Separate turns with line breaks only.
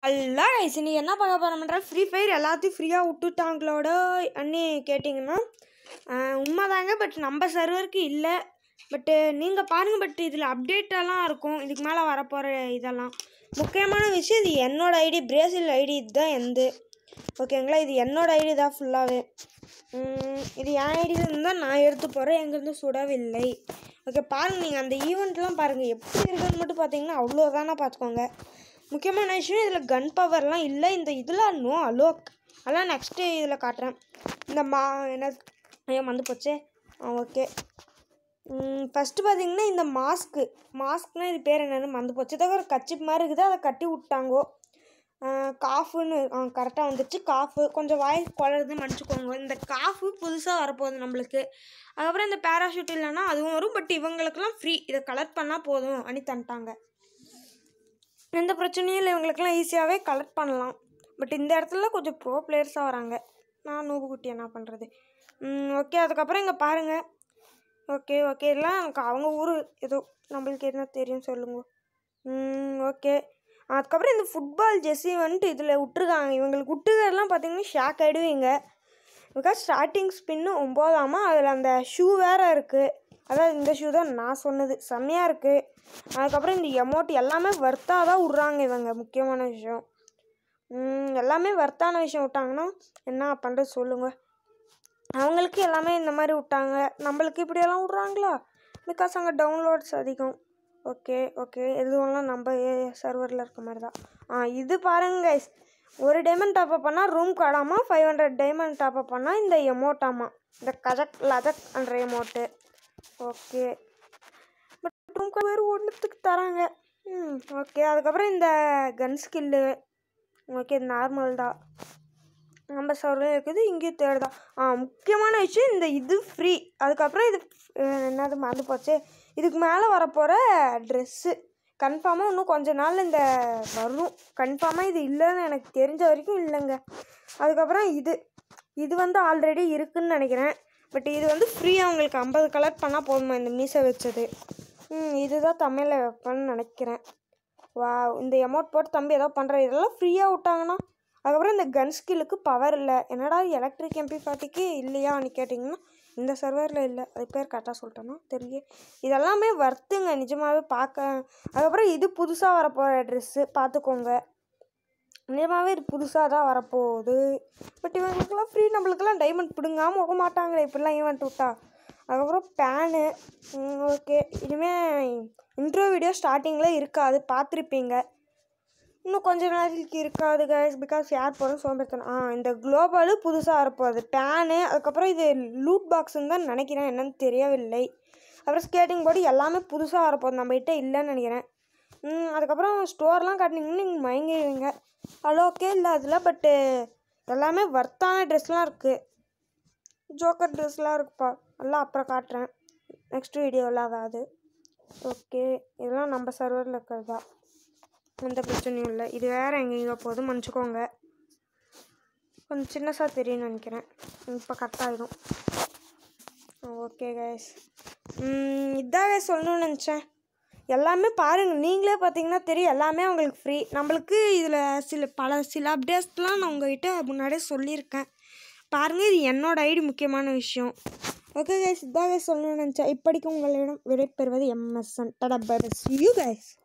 அல்லா guys இன்னைக்கு என்ன பார்க்க போகிறோம்ன்ற ஃப்ரீ ஃபயர் எல்லாத்தையும் ஃப்ரீயாக விட்டுட்டாங்களோட அண்ணி கேட்டிங்கன்னா ஆஹ் உண்மைதாங்க பட் நம்ம சர்வருக்கு இல்லை பட்டு நீங்கள் பாருங்கள் பட் இதில் அப்டேட்டெல்லாம் இருக்கும் இதுக்கு மேலே வரப்போகிற இதெல்லாம் முக்கியமான விஷயம் இது என்னோட ஐடி பிரேசில் ஐடி இதுதான் எந்த ஓகேங்களா இது என்னோட ஐடி தான் ஃபுல்லாகவே இது என் ஐடியிலேருந்து தான் நான் எடுத்து போகிறேன் எங்கேருந்து சுடவில்லை ஓகே பாருங்கள் நீங்கள் அந்த ஈவெண்ட்லாம் பாருங்கள் எப்படி இருக்குன்னு மட்டும் பார்த்தீங்கன்னா அவ்வளோதானா பார்த்துக்கோங்க முக்கியமான விஷயம் இதில் கன் பவர்லாம் இல்லை இந்த இதில் நோ அலோக் அதெல்லாம் நெக்ஸ்ட்டு இதில் காட்டுறேன் இந்த மா என்ன ஐயோ மந்து போச்சே ஆ ஓகே ஃபஸ்ட்டு பார்த்தீங்கன்னா இந்த மாஸ்க்கு மாஸ்க்னால் இது பேர் என்னன்னு மறந்து போச்சு ஏதோ ஒரு கச்சிப் மாதிரி இருக்குது அதை கட்டி விட்டாங்கோ காஃபுன்னு ஆ கரெக்டாக வந்துச்சு காஃபு கொஞ்சம் வாய்ஸ் குளருது மன்னிச்சுக்கோங்க இந்த காஃபு புதுசாக வரப்போகுது நம்மளுக்கு அதுக்கப்புறம் இந்த பேராஷூட் இல்லைன்னா அதுவும் வரும் பட் இவங்களுக்கெல்லாம் ஃப்ரீ இதை கலெக்ட் பண்ணால் போதும் அனி தந்துட்டாங்க எந்த பிரச்சனையும் இல்லை இவங்களுக்கெல்லாம் ஈஸியாகவே கலெக்ட் பண்ணலாம் பட் இந்த இடத்துல கொஞ்சம் ப்ரோ பிளேயர்ஸாக வராங்க நான் நூபு குட்டி என்ன பண்ணுறது ஓகே அதுக்கப்புறம் இங்கே பாருங்கள் ஓகே ஓகே எல்லாம் எனக்கு அவங்க ஊர் ஏதோ நம்மளுக்கு என்ன தெரியும் சொல்லுங்க ஓகே அதுக்கப்புறம் இந்த ஃபுட்பால் ஜெஸ்ஸி வந்துட்டு இதில் விட்ருக்காங்க இவங்களுக்கு விட்டுக்கிறதுலாம் பார்த்தீங்கன்னா ஷாக் ஆகிடுவீங்க பிகாஸ் ஸ்டார்டிங் ஸ்பின்னு ஒம்போதாமா அதில் அந்த ஷூ வேறு இருக்குது அதாவது இந்த ஷூ தான் நான் சொன்னது செம்மையாக இருக்குது அதுக்கப்புறம் இந்த எமௌண்ட் எல்லாமே வர்த்தாக தான் விட்றாங்க இவங்க முக்கியமான விஷயம் ம், எல்லாமே வர்த்தான விஷயம் விட்டாங்கன்னா என்ன பண்ணுறது சொல்லுங்கள் அவங்களுக்கு எல்லாமே இந்த மாதிரி விட்டாங்க நம்மளுக்கு இப்படியெல்லாம் விட்றாங்களா பிகாஸ் அங்கே டவுன்லோட்ஸ் அதிகம் ஓகே ஓகே எதுவெல்லாம் நம்ம சர்வரில் இருக்க மாதிரி தான் ஆ இது பாருங்க guys ஒரு டைமண்ட் டாப்அப் பண்ணால் ரூம் காடாமா ஃபைவ் ஹண்ட்ரட் டைமண்ட் டாப்அப் பண்ணால் இந்த எமௌண்ட்டாமா இந்த கஜக் லஜக் என்ற amount okay but room card வேறு ஒன்றுத்துக்கு தராங்க ம் ஓகே அதுக்கப்புறம் இந்த கன் ஸ்கில்லு ஓகே நார்மல் தான் நம்ம சர்வரில் இருக்குது இங்கேயும் தேர்ட் தான் ஆ முக்கியமான விஷயம் இந்த இது ஃப்ரீ அதுக்கப்புறம் இது அஹ், என்னது மறந்து போச்சு இதுக்கு மேலே வரப்போகிற ட்ரெஸ்ஸு கன்ஃபார்மாக இன்னும் கொஞ்ச நாள் இந்த வரும் கன்ஃபார்மாக இது இல்லைன்னு எனக்கு தெரிஞ்ச வரைக்கும் இல்லைங்க அதுக்கப்புறம் இது இது வந்து ஆல்ரெடி இருக்குன்னு நினைக்கிறேன் பட் இது வந்து ஃப்ரீயாக உங்களுக்கு ஐம்பது கலர் பண்ணால் போதுமா இந்த மீசை வச்சது ம் இதுதான் தமிழில் வைப்பேன்னு நினைக்கிறேன் வா இந்த அமௌண்ட் போட்டு தம்பி ஏதோ பண்ணுற இதெல்லாம் ஃப்ரீயாக விட்டாங்கன்னா அதுக்கப்புறம் இந்த கன் ஸ்கில்லுக்கு பவர் இல்லை என்னடா எலக்ட்ரிக் எம்பி ஃபார்ட்டிக்கு இல்லையான்னு கேட்டிங்கன்னா இந்த சர்வரில் இல்லை அது பேர் கரெக்டாக சொல்லிட்டேன்னா தெரியல இதெல்லாமே வர்த்துங்க நிஜமாகவே பார்க்க அதுக்கப்புறம் இது புதுசாக வரப்போகிற ட்ரெஸ்ஸு பார்த்துக்கோங்க நிஜமாகவே இது புதுசாக தான் வரப்போகுது பட் இவங்களுக்கெல்லாம் ஃப்ரீ நம்மளுக்கெல்லாம் டைமண்ட் பிடுங்காமல் விட மாட்டாங்களே இப்படிலாம் ஈவெண்ட் விட்டா அதுக்கப்புறம் பேனு ஓகே இனிமேல் இன்ட்ரோ வீடியோ ஸ்டார்டிங்கில் இருக்காது பார்த்துருப்பீங்க இன்னும் கொஞ்ச நாளைக்கு இருக்காது கைஸ் பிகாஸ் யார் போகிறோம் சோம்பேறித்தனம் ஆ இந்த குளோபலு புதுசாக வரப்போகுது பேனு அதுக்கப்புறம் இது லூட் பாக்ஸுன்னு தான் நினைக்கிறேன் என்னன்னு தெரியவில்லை அப்புறம் ஸ்கேட்டிங் போர்டு எல்லாமே புதுசாக வரப்போகுது நம்ம கிட்ட இல்லைன்னு நினைக்கிறேன் ம், அதுக்கப்புறம் ஸ்டோர்லாம் காட்டினீங்கன்னா நீங்கள் மயங்கிடுவீங்க அவ்வளோ இல்லை அதில் பட்டு எல்லாமே வர்த்தான ட்ரெஸ்லாம் இருக்குது ஜோக்கர் ட்ரெஸ்லாம் இருக்குப்பா எல்லாம் அப்புறம் காட்டுறேன் நெக்ஸ்ட் வீடியோவில் அதாவது ஓகே இதெல்லாம் நம்ம சர்வரில் இருக்கிறது தான் எந்த பிரச்சனையும் இல்லை இது வேறு எங்கெங்கே போகுது மன்னிச்சுக்கோங்க கொஞ்சம் சின்னசாக தெரியும்னு நினைக்கிறேன் இப்போ கட் ஆகிடும் ஓகே கைஸ் இதான் guys சொல்லணும்னு நினச்சேன் எல்லாமே பாருங்கள் நீங்களே பார்த்தீங்கன்னா தெரியும் எல்லாமே உங்களுக்கு ஃப்ரீ நம்மளுக்கு இதில் சில பல சில அப்டேட்ஸ்லாம் நான் உங்ககிட்ட முன்னாடியே சொல்லியிருக்கேன் பாருங்கள் இது என்னோட ஐடி முக்கியமான விஷயம் ஓகே கைஸ் இதான் கைஸ் சொல்லணும்னு நினச்சேன் இப்படிக்கு உங்களிடம் விடைபெறுவது எம்எஸ்என் டடா பை யூ கைஸ்